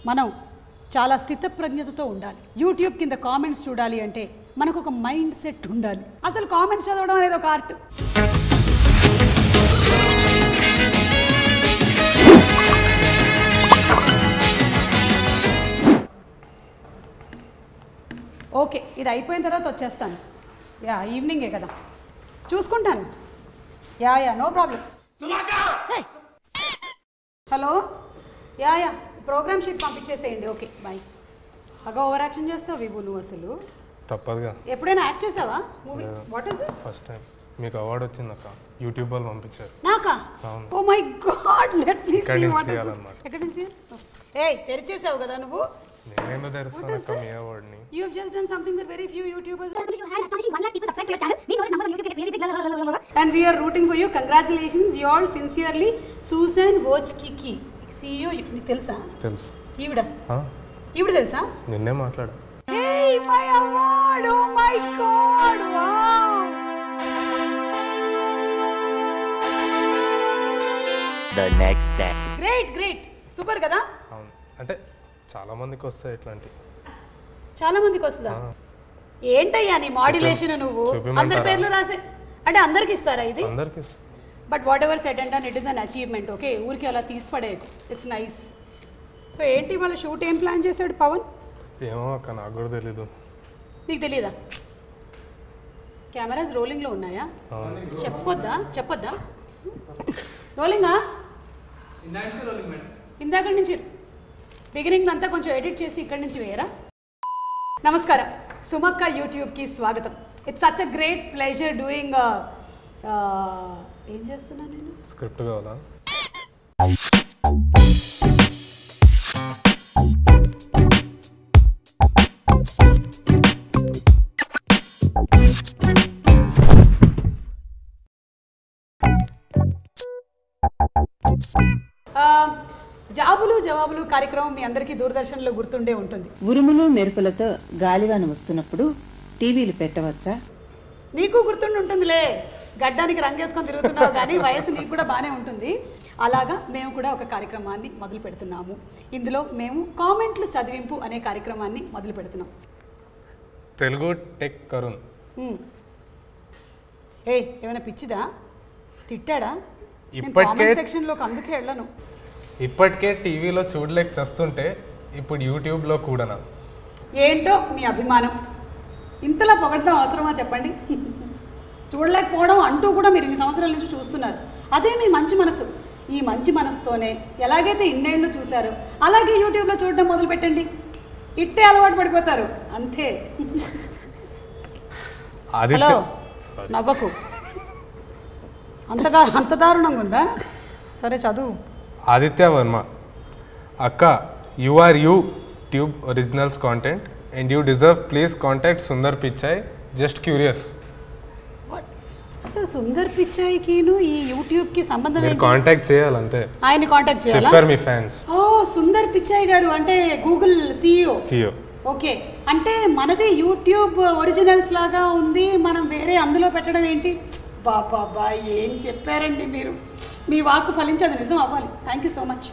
మనం చాలా స్థితప్రజ్ఞతతో ఉండాలి యూట్యూబ్ కింద కామెంట్స్ చూడాలి అంటే మనకు ఒక మైండ్ సెట్ ఉండాలి అసలు కామెంట్స్ చదవడం అనేది ఒక ఆర్ట్ ఓకే ఇది అయిపోయిన తర్వాత వచ్చేస్తాను యా ఈవినింగే కదా చూసుకుంటాను yeah yeah no problem hello yeah yeah program sheet పంపించేసేయండి ఓకే బాయ్ బాగా ఓవర్ యాక్షన్ చేస్తావు విభు నువ్వు అసలు తప్పదుగా ఎప్పుడైనా యాక్ట్ చేసావా movie what is this first time మీకు అవార్డు వచ్చింది అక్క యూట్యూబ్ వాళ్ళు పంపించారు నాకా అవును. Oh my god let me ఇక్కడి సీ నుంచి వాట్ ఇస్ తీయాలన్నమాట. ఎక్కడి నుంచి ఏయ్ తెరిచేసావు కదా నువ్వు నేనేందో తెరుస్తాను అక్క మీ అవార్డుని you have just done something that very few YouTubers you had astonishing 1 lakh people subscribe to your channel. We know the numbers on YouTube get really big. la, la, la, la, la, la. and we are rooting for you congratulations yours sincerely susan wojcicki ceo నీకు తెలుసా తెలుసు ఈవిడ ఆ, ఈవిడ తెలుసా నిన్నే మాట్లాడా Hey, my award! Oh my god! Wow! the next day. Great great super కదా అవును అంటే చాలా మందికి వస్తాయి ఇట్లాంటి చాలా మందికి వస్తుందా ఏంటయ్యా నీ మాడ్యులేషన్ నువ్వు చూపిమంటారా? అందరి పేర్లు రాసే అంటే అందరికి ఇస్తారా ఇది అందరికి but whatever set and it is an achievement okay ఊరికి అలా తీసి పడేయకు ఇట్స్ నైస్ సో ఏంటి వాళ్ళ షూట్ ఏం ప్లాన్ చేశాడు పవన్ ఏమో అక్క నాకు కూడా తెలీదు నీకు తెలియదా కెమెరాస్ రోలింగ్లో ఉన్నాయా అవును చెప్పొద్దా చెప్పొద్దా రోలింగా ఇందాక నుంచి బిగినింగ్ అంతా కొంచెం ఎడిట్ చేసి ఇక్కడి నుంచి వేయరా నమస్కారం సుమక్క యూట్యూబ్కి స్వాగతం it's such a great pleasure doing ఏం చేస్తున్నా నేను స్క్రిప్ట్ కావాలా ఆ, జాబులు జవాబులు కార్యక్రమం మీ అందరికీ దూరదర్శన్లో గుర్తుండే ఉంటుంది ఉరుములు మెరుపులతో గాలివాన వస్తున్నప్పుడు టీవీలు పెట్టవచ్చా నీకు గుర్తుండి ఉంటుందిలే గడ్డానికి రంగేసుకొని తిరుగుతున్నావు కానీ వయసు నీకు కూడా బాగానే ఉంటుంది అలాగా మేము కూడా ఒక కార్యక్రమాన్ని మొదలు పెడుతున్నాము ఇందులో మేము కామెంట్లు చదివింపు అనే కార్యక్రమాన్ని మొదలు పెడుతున్నాం తెలుగు టెక్ కరుణ్ ఉమ్. ఏ ఏమైనా పిచ్చిదా తిట్టాడా ఇప్పటికే- కామెంట్ సెక్షన్లోకి అందుకే వెళ్ళను ఇప్పటికే టీవీలో చూడలేక చస్తుంటే ఇప్పుడు యూట్యూబ్లో కూడానా ఏంటో మీ అభిమానం ఇంతలా పొగడడం అవసరమా చెప్పండి చూడలేకపోవడం అంటూ కూడా మీరు ఇన్ని సంవత్సరాల నుంచి చూస్తున్నారు అదే మీ మంచి మనసు ఈ మంచి మనసుతోనే ఎలాగైతే ఇన్నేళ్ళు చూశారో అలాగే యూట్యూబ్లో చూడడం మొదలు పెట్టండి ఇట్టే అలవాటు పడిపోతారు అంతే హలో ఆదిత్య సారీ నవ్వకు అంతగా అంత దారుణంగా ఉందా సరే చదువు ఆదిత్య వర్మ అక్క you are YouTube originals content and you deserve please contact Sundar Pichai just curious What? అసలు సుందర్ పిచ్చాయికిను ఈ యూట్యూబ్కి సంబంధం మీరు ఏంటి కాంటాక్ట్ చేయాలంతే ఆయన్ని కాంటాక్ట్ చేయాలా చెప్పారు మీ ఫ్యాన్స్ ఓ సుందర్ పిచ్చాయి గారు అంటే గూగుల్ సిఇఓ సియో ఓకే అంటే మనది యూట్యూబ్ ఒరిజినల్స్ లాగా ఉంది మనం వేరే అందులో పెట్టడం ఏంటి బాబా బా ఏం చెప్పారండి మీరు మీ వాక్కు ఫలించదు నిజం అవ్వాలి థ్యాంక్ యూ సో మచ్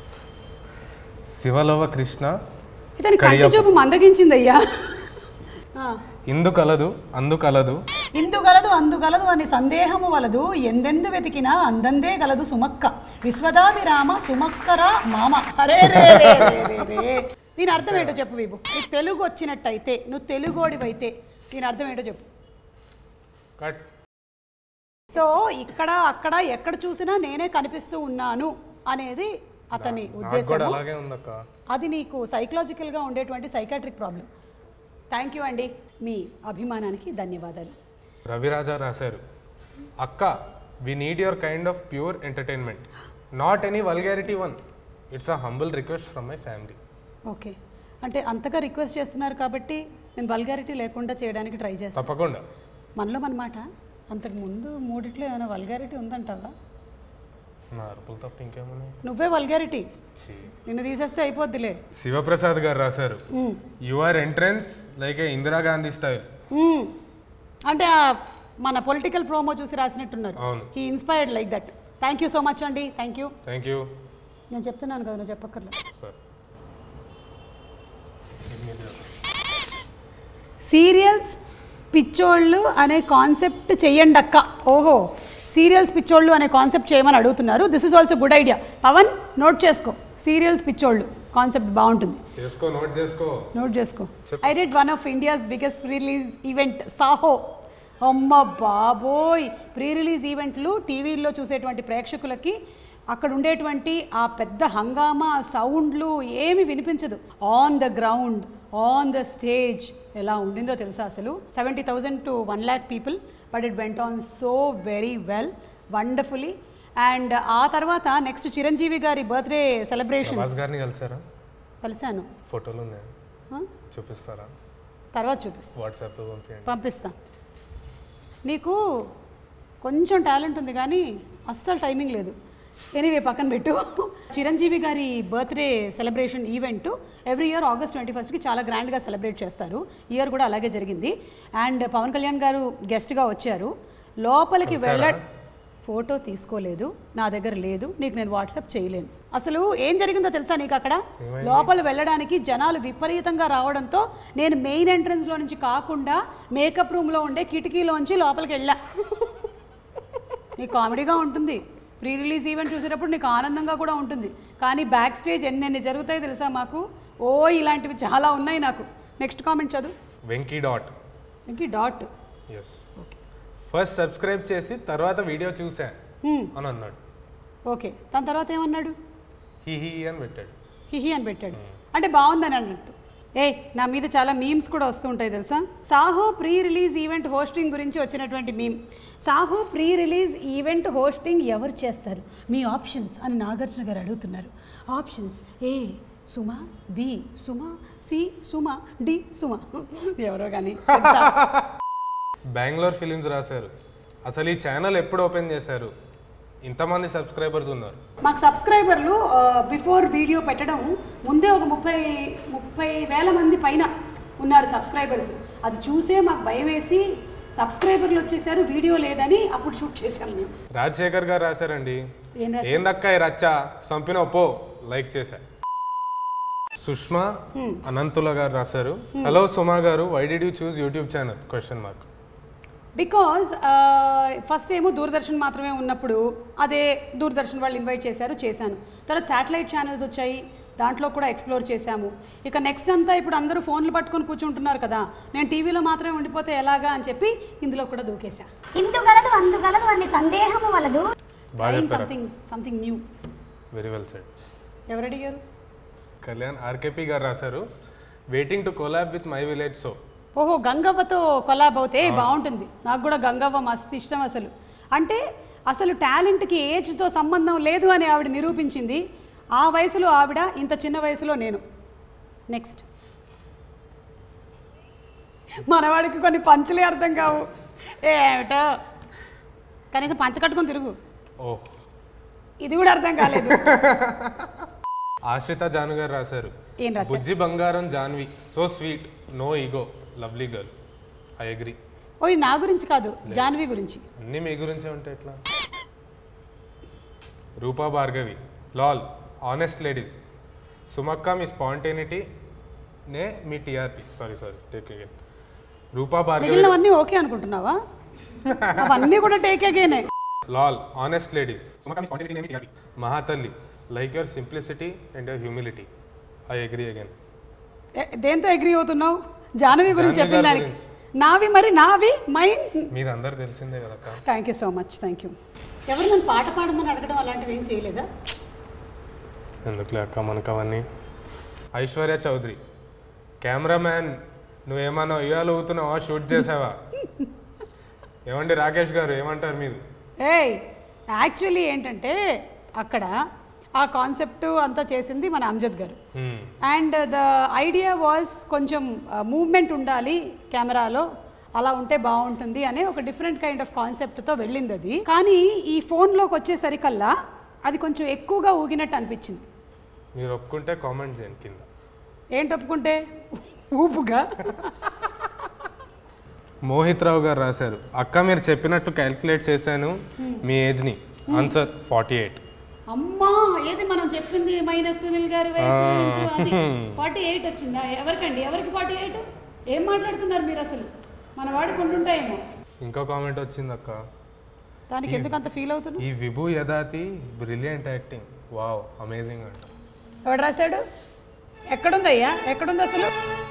శివలవ కృష్ణ ఇతని కంటి కడియప్ప. చూపు మందగించిందయ్యా ఆ, ఇందు కలదు అందు కలదు ఇందు గలదు అందు గలదు అని సందేహము వలదు ఎందెందు వెతికినా అందందే గలదు సుమక్క విశ్వదాభిరామ సుమక్కర మామ అరే రే రే రే రే రే. దీని అర్థం ఏంటో చెప్పు విభు నీకు తెలుగు వచ్చినట్టయితే నువ్వు తెలుగోడివైతే దీని అర్థం ఏంటో చెప్పు కట్ సో ఇక్కడ అక్కడ ఎక్కడ చూసినా నేనే కనిపిస్తూ ఉన్నాను అనేది అతని నాకు కూడా ఉద్దేశం అలాగే ఉందక్క అది నీకు సైకలాజికల్గా ఉండేటువంటి సైకాట్రిక్ ప్రాబ్లం థ్యాంక్ యూ అండి మీ అభిమానానికి ధన్యవాదాలు రవిరాజా రాశారు అక్క we need your kind of pure entertainment not any vulgarity one it's a humble request from my family okay అంటే అంతగా రిక్వెస్ట్ చేస్తున్నారు కాబట్టి నేను వల్గారిటీ లేకుండా చేయడానికి ట్రై చేస్తాను తప్పకుండా మనలో మన మాట అంతకు ముందు మూడిట్లో ఏమైనా వల్గారిటీ ఉందంటావా నా అరుపులు తప్ప ఇంకేమున్నాయి నువ్వే వల్గారిటీ ఛీ. నిన్ను తీసేస్తే అయిపోద్దిలే శివప్రసాద్ గారు రాశారు hmm. Your entrance like a Indira Gandhi style hmm. అంటే ఆ మన పొలిటికల్ ప్రోమో చూసి రాసినట్టున్నారు అవును. ఈ inspired like that thank you so much అండి థ్యాంక్ యూ థ్యాంక్ యూ నేను చెప్తున్నాను కదా నువ్వు చెప్పక్కర్లేదు సార్ సీరియల్స్ పిచ్చోళ్ళు అనే కాన్సెప్ట్ చెయ్యండి అక్క ఓహో సీరియల్స్ పిచ్చోళ్ళు అనే కాన్సెప్ట్ చేయమని అడుగుతున్నారు this is also good idea Pavan note చేసుకో సీరియల్స్ పిచ్చోళ్ళు కాన్సెప్ట్ బాగుంటుంది చేసుకో నోట్ చేసుకో నోట్ చేసుకో I did one of India's biggest pre release event Saaho అమ్మ బాబోయ్ ప్రీ రిలీజ్ ఈవెంట్లు టీవీల్లో చూసేటువంటి ప్రేక్షకులకి అక్కడ ఉండేటువంటి ఆ పెద్ద హంగామా సౌండ్లు ఏమి వినిపించదు on the ground on the stage ఎలా ఉండిందో తెలుసా అసలు seventy thousand to one lakh people but it went on so very well wonderfully and ఆ తర్వాత నెక్స్ట్ చిరంజీవి గారి బర్త్డే సెలబ్రేషన్స్ ప్రభాస్ గారిని కలిసారా కలిశాను ఫోటోలు ఉన్నాయి Huh? చూపిస్తారా తర్వాత చూపిస్తా వాట్సాప్లో పంపించండి పంపిస్తా నీకు కొంచెం టాలెంట్ ఉంది కానీ అస్సలు టైమింగ్ లేదు ఎనీవే పక్కన పెట్టు చిరంజీవి గారి birthday celebration event every year August twenty ఫస్ట్కి చాలా గ్రాండ్గా సెలబ్రేట్ చేస్తారు ఇయర్ కూడా అలాగే జరిగింది అండ్ పవన్ కళ్యాణ్ గారు గెస్ట్గా వచ్చారు లోపలికి వెళ్ళ ఫోటో తీసుకోలేదు నా దగ్గర లేదు నీకు నేను వాట్సాప్ చేయలేను అసలు ఏం జరిగిందో తెలుసా నీకు అక్కడ లోపల వెళ్ళడానికి జనాలు విపరీతంగా రావడంతో నేను మెయిన్ ఎంట్రన్స్లో నుంచి కాకుండా మేకప్ రూమ్లో ఉండే కిటికీలోంచి లోపలికి వెళ్ళా నీకు కామెడీగా ఉంటుంది ప్రీ రిలీజ్ ఈవెంట్ చూసేటప్పుడు నీకు ఆనందంగా కూడా ఉంటుంది కానీ బ్యాక్ స్టేజ్ ఎన్నెన్ని జరుగుతాయి తెలుసా మాకు ఓ ఇలాంటివి చాలా ఉన్నాయి నాకు నెక్స్ట్ కామెంట్ చదువు వెంకీ డాట్ ఇంక డాట్ ఎస్ ఫస్ట్ సబ్స్క్రైబ్ చేసి తర్వాత వీడియో చూసా అని అన్నాడు ఓకే దాని తర్వాత ఏమన్నాడు హీ హీ అని పెట్టాడు హిహి అని పెట్టాడు అంటే బాగుందని అన్నట్టు ఏ నా మీద చాలా మీమ్స్ కూడా వస్తూ ఉంటాయి తెలుసా Saaho pre release event hosting గురించి వచ్చినటువంటి meme Saaho pre release event hosting ఎవరు చేస్తారు మీ ఆప్షన్స్ అని నాగార్జున గారు అడుగుతున్నారు options A Suma B Suma C Suma D Suma ఎవరో కానీ బెంగళూరు ఫిలిమ్స్ రాశారు అసలు ఈ ఛానల్ ఎప్పుడు ఓపెన్ చేశారు ఇంతమంది సబ్స్క్రైబర్స్ ఉన్నారు మాకు సబ్స్క్రైబర్లు బిఫోర్ వీడియో పెట్టడం ముందే ఒక ముప్పై ముప్పై వేల మంది పైన ఉన్నారు సబ్స్క్రైబర్స్ అది చూసే మాకు భయం వేసి సబ్స్క్రైబర్లు వచ్చేసారు వీడియో లేదని అప్పుడు షూట్ చేసాం మేము రాజశేఖర్ గారు రాశారండి ఏం రాశారు? ఏందక్క ఈ రచ్చ సంపిన పో లైక్ చేశా సుష్మా అనంతుల గారు రాశారు హలో సుమా గారు why did you choose YouTube channel question mark because first ఏమో దూరదర్శన్ మాత్రమే ఉన్నప్పుడు అదే దూరదర్శన్ వాళ్ళు ఇన్వైట్ చేశారు చేశాను తర్వాత శాటిలైట్ ఛానల్స్ వచ్చాయి దాంట్లో కూడా ఎక్స్ప్లోర్ చేశాము ఇక నెక్స్ట్ అంతా ఇప్పుడు అందరూ ఫోన్లు పట్టుకొని కూర్చుంటున్నారు కదా నేను టీవీలో మాత్రమే ఉండిపోతే ఎలాగా అని చెప్పి ఇందులో కూడా దూకేశా ఇందు గలదు అందు గలదు అనే సందేహము వలదు బాగా చెప్పారు something something new very well said ఎవరు అడిగారు కళ్యాణ్ ఆర్కేపీ గారు రాశారు waiting to collab with my village so ఓహో గంగవ్వతో కొలాబ్ అవుతే బాగుంటుంది నాకు కూడా గంగవ్వ మస్తు ఇష్టం అసలు అంటే అసలు టాలెంట్కి ఏజ్తో సంబంధం లేదు అని ఆవిడ నిరూపించింది ఆ వయసులో ఆవిడ ఇంత చిన్న వయసులో నేను నెక్స్ట్ మనవాడికి కొన్ని పంచులే అర్థం కావు ఏమిటో కనీసం పంచ కట్టుకొని తిరుగు ఓ ఇది కూడా అర్థం కాలేదు ఆశ్రిత జాను గారు రాశారు ఏం రాశారు బుజ్జి బంగారం Janvi so sweet no ego lovely girl I agree ఓ ఇది నా గురించి కాదు జాన్వి గురించి అన్నీ మీ గురించే ఉంటాయి ఎట్లా రూపా భార్గవి లాల్ ఆనెస్ట్ లేడీస్ సుమక్క మీ స్పాంటేనిటీ నే మీ TRP sorry sorry take again Roopa Bhargavi మిగిలినవన్నీ ఓకే అనుకుంటున్నావా అవన్నీ కూడా టేక్ అగేనే లాల్ ఆనెస్ట్ లేడీస్ సుమక్క మీ స్పాంటేనిటీ నే మీ టీఆర్పీ మహాతల్లి like your simplicity and your humility I agree again ఏ- దేంతో అగ్రి అవుతున్నావు జాహ్నవి గురించి జాహ్నవి చెప్పిన గారి దానికి గురించి. నావి మరి నావి మైన్ మీది అందరు తెలిసిందే కదక్క thank you so much thank you ఎవరు నన్ను పాట పాడమని అడగడం అలాంటివి ఏం చేయలేదా ఎందుకులే అక్క మనకు అవన్నీ ఐశ్వర్య చౌదరి కెమెరామ్యాన్ నువ్వేమన్నా ఉయ్యాలు ఊగుతున్నావా షూట్ చేసావా ఏమండి రాకేష్ గారు ఏమంటారు మీరు ఏయ్ యాక్చువల్లీ ఏంటంటే అక్కడ ఆ కాన్సెప్ట్ అంతా చేసింది మన అమ్జద్ గారు hmm. And the idea was కొంచెం మూవ్మెంట్ ఉండాలి కెమెరాలో అలా ఉంటే బాగుంటుంది అనే ఒక డిఫరెంట్ కైండ్ ఆఫ్ కాన్సెప్ట్తో వెళ్ళింది అది కానీ ఈ ఫోన్లోకి వచ్చేసరికల్లా అది కొంచెం ఎక్కువగా ఊగినట్టు అనిపించింది మీరు ఒప్పుకుంటే కామెంట్ చేయండి కింద ఏంటి ఒప్పుకుంటే ఊపుగా మోహిత్ రావు గారు రాశారు అక్క మీరు చెప్పినట్టు క్యాల్కులేట్ చేశాను మీ ఏజ్ని ఆన్సర్ ఫార్టీ ఎయిట్ అమ్మా ఏది మనం చెప్పింది మైనస్ సునీల్ గారి వయసు ఫార్టీ ఎయిట్ వచ్చిందా ఎవరికండి ఎవరికి ఫార్టీ ఎయిట్ ఏం మాట్లాడుతున్నారు మీరు అసలు మన వాడికి ఉంటుంటాయేమో ఇంకో కామెంట్ వచ్చింది అక్క దానికి ఎందుకు అంత ఫీల్ అవుతున్నావు ఈ విభు యదాతి బ్రిలియంట్ యాక్టింగ్ వావ్ అమేజింగ్ అంట ఎవడు రాశాడు ఎక్కడుందయ్యా ఎక్కడుంది అసలు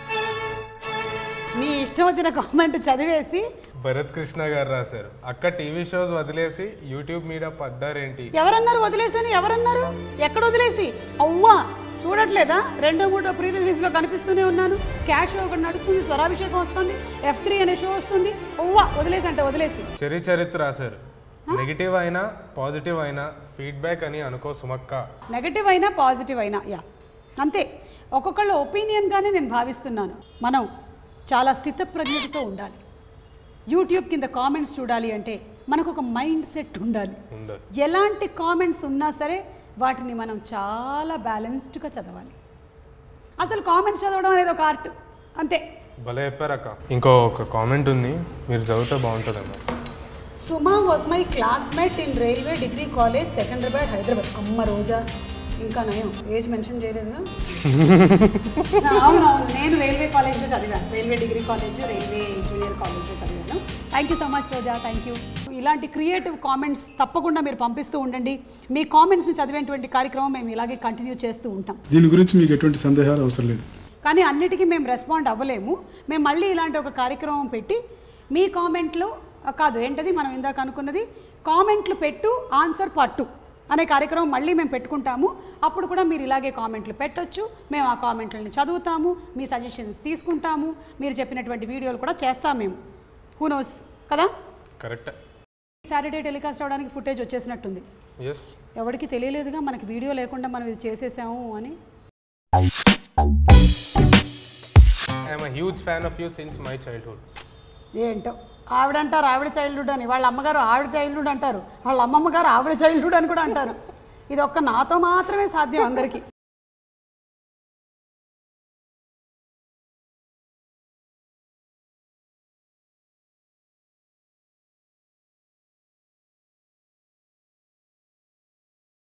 మీ ఇష్టం వచ్చిన కామెంట్ చదివేసి భరత్ కృష్ణ గారు రాశారు అక్క టీవీ షోస్ వదిలేసి యూట్యూబ్ మీద పడ్డారేంటి ఎవరన్నారు వదిలేసని ఎవరన్నారు ఎక్కడ వదిలేసి అవ్వా చూడట్లేదా రెండో మూడో ప్రీ రిలీజ్లో కనిపిస్తూనే ఉన్నాను క్యాష్ షో ఒకటి నడుస్తుంది స్వరాభిషేకం వస్తుంది ఎఫ్ త్రీ అనే షో వస్తుంది అవ్వా వదిలేసి అంటే వదిలేసి చరి చరిత్ర రాశారు నెగిటివ్ అయినా పాజిటివ్ అయినా ఫీడ్బ్యాక్ అని అనుకో సుమక్క నెగటివ్ అయినా పాజిటివ్ అయినా యా అంతే ఒక్కొక్కళ్ళ ఒపీనియన్గానే నేను భావిస్తున్నాను మనం చాలా స్థితప్రజ్ఞతతో ఉండాలి యూట్యూబ్ కింద కామెంట్స్ చూడాలి అంటే మనకు ఒక మైండ్ సెట్ ఉండాలి ఉండదు ఎలాంటి కామెంట్స్ ఉన్నా సరే వాటిని మనం చాలా బ్యాలెన్స్డ్గా చదవాలి అసలు కామెంట్స్ చదవడం అనేది ఒక ఆర్ట్ అంతే భలే చెప్పారు అక్క ఇంకో ఒక కామెంట్ ఉంది మీరు చదివితే బాగుంటుందమ్మా Suma was my classmate in railway degree college Secunderabad Hyderabad అమ్మ రోజా ఇంకా నయం ఏజ్ మెన్షన్ చేయలేదుగా అవునవును నేను రైల్వే కాలేజ్లో చదివాను railway degree college railway junior కాలేజ్లో చదివాను thank you so much Roja thank you ఇలాంటి క్రియేటివ్ కామెంట్స్ తప్పకుండా మీరు పంపిస్తూ ఉండండి మీ కామెంట్స్ని చదివేటువంటి కార్యక్రమం మేము ఇలాగే కంటిన్యూ చేస్తూ ఉంటాం దీని గురించి మీకు ఎటువంటి సందేహాలు అవసరం లేదు కానీ అన్నిటికీ మేము రెస్పాండ్ అవ్వలేము మేము మళ్ళీ ఇలాంటి ఒక కార్యక్రమం పెట్టి మీ కామెంట్లు ఆ, కాదు ఏంటది మనం ఇందాక అనుకున్నది కామెంట్లు పెట్టు ఆన్సర్ పట్టు అనే కార్యక్రమం మళ్ళీ మేము పెట్టుకుంటాము అప్పుడు కూడా మీరు ఇలాగే కామెంట్లు పెట్టొచ్చు మేము ఆ కామెంట్లని చదువుతాము మీ సజెషన్స్ తీసుకుంటాము మీరు చెప్పినటువంటి వీడియోలు కూడా చేస్తాం మేము హూనోస్ కదా కరెక్ట్ సాటర్డే టెలికాస్ట్ అవడానికి ఫుటేజ్ వచ్చేసినట్టుంది ఎస్ ఎవరికి తెలియలేదుగా మనకి వీడియో లేకుండా మనం ఇది చేసేసాము అని I'm huge fan of you since my childhood ఏంటో ఆవిడంటారు ఆవిడ చైల్డ్హుడ్ అని వాళ్ళ అమ్మగారు ఆవిడ చైల్డ్హుడ్ అంటారు వాళ్ళ అమ్మమ్మ గారు ఆవిడ చైల్డ్హుడ్ అని కూడా అంటారు ఇది ఒక్క నాతో మాత్రమే సాధ్యం అందరికీ